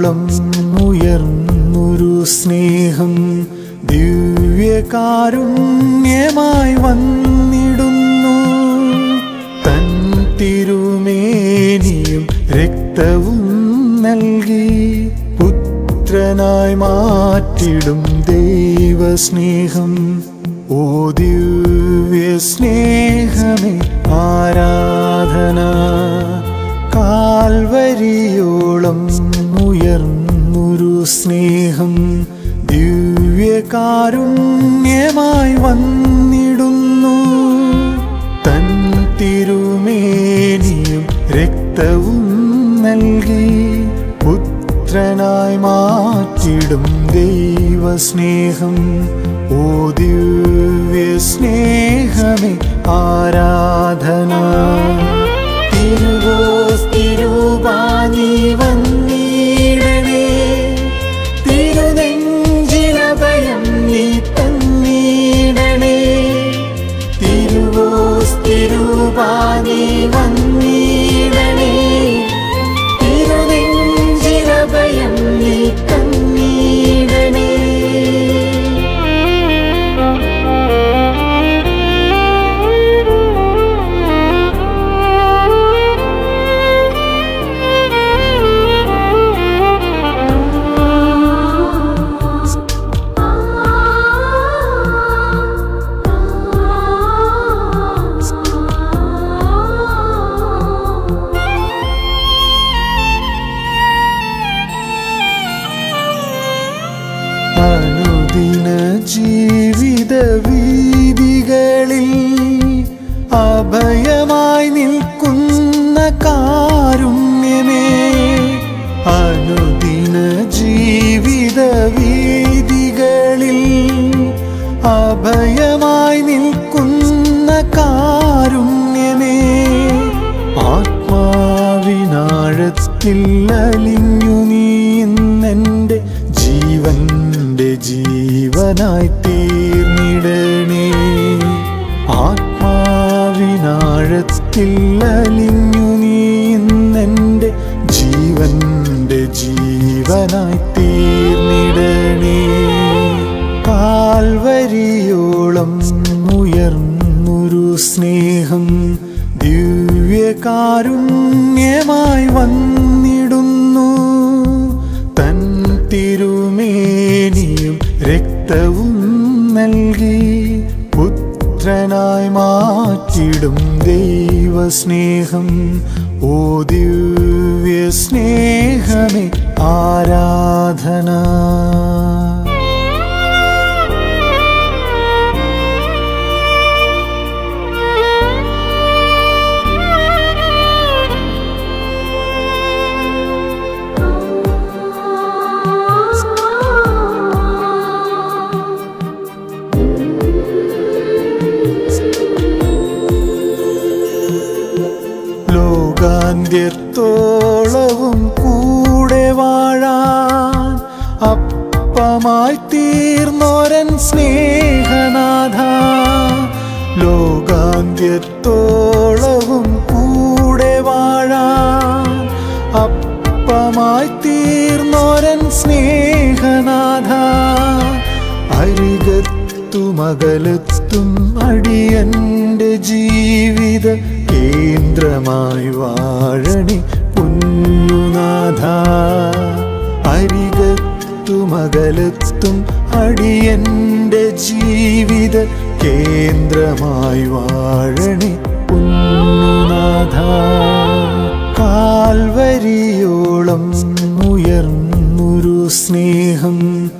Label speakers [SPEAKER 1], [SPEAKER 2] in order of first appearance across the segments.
[SPEAKER 1] ദിവ്യകാരുണ്യമായവന്നിയോളം ഉയർന്നൊരു സ്നേഹം ദിവ്യകാരുണ്യമായി വന്നിടുന്നു തൻ തിരുമേനിയും രക്തവും നൽകി പുത്രനായി മാറ്റിടും ദൈവസ്നേഹം ഓ ദിവ്യ സ്നേഹമേ ആരാധന കാൽവരിയോളം ഉയർന്നൊരു സ്നേഹം ദിവ്യകാരുണ്യമായി വന്നിടുന്നു തൻ തിരുമേനിയും രക്തവും നൽകി പുത്രനായി മാറ്റിടും ദൈവസ്നേഹം ഓ ദിവ്യ സ്നേഹമേ ആരാധന തിരുവോസ് തിരുവാനി വന്നിടണേ തിരുനെഞ്ചിലഭയം നീ തന്നിടണേ തിരുവോസ് തിരുവാനി വന്നിടണേ തിരുനെഞ്ചിലഭയം നീ തന്നിടണേ അനുദിന ജീവിത വീതികളിൽ അഭയമായി നിൽക്കുന്ന കാരുണ്യമേ അനുദിന ജീവിത വീതികളിൽ അഭയമായി നിൽക്കുന്ന കാരുണ്യമേ ആത്മാവിനാഴത്തിൽ അലിഞ്ഞു നീ ഇന്നെൻ്റെ ജീവന്റെ ജീവനായി തീർന്നിടണേ ആത്മാവിനാഴത്തിൽ അലിഞ്ഞു നീ ഇന്നെൻ്റെ ജീവന്റെ ജീവനായി തീർന്നിടണേ കാൽവരിയോളം ഉയർന്നൊരു സ്നേഹം ദിവ്യകാരുണ്യമായി വന്നിടുന്നു തൻ തിരുമേനിയും രക്തവും നൽകി പുത്രനായി മാറ്റിടും ദൈവസ്നേഹം ഓ ദിവ്യ സ്നേഹമേ ആരാധന ലോകാന്ത്യത്തോളവും കൂടെ വാഴാൻ അപ്പമായി തീർന്നോരൻ സ്നേഹനാഥ ലോകാന്ത്യത്തോളവും കൂടെ വാഴാൻ അപ്പമായി തീർന്നോരൻ സ്നേഹനാഥ അരികത്തും അകലത്തും അടിയന്റെ ജീവിത കേന്ദ്രമായി വാഴണി പുന്നുനാഥ അരികത്തും അകലത്തും അടിയന്റെ ജീവിത കേന്ദ്രമായി വാഴണി പുന്നുനാഥ കാൽവരിയോളം ഉയർന്നൊരു സ്നേഹം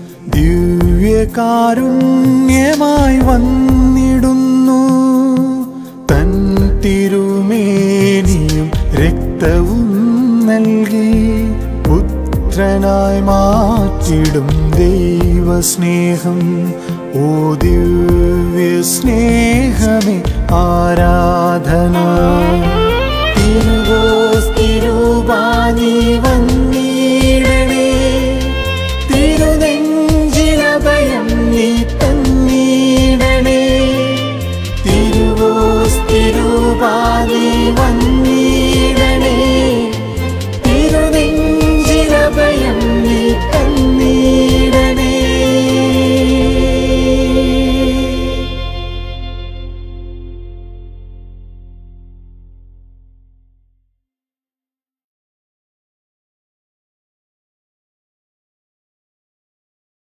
[SPEAKER 1] ദിവ്യകാരുണ്യമായി വന്നിടുന്നു തൻ തിരുമേനിയും രക്തവും നൽകി പുത്രനായി മാറ്റിടും ദൈവസ്നേഹം ഓ ദിവ്യ സ്നേഹമേ ആരാധന തിരുവോസ് തിരുവാനി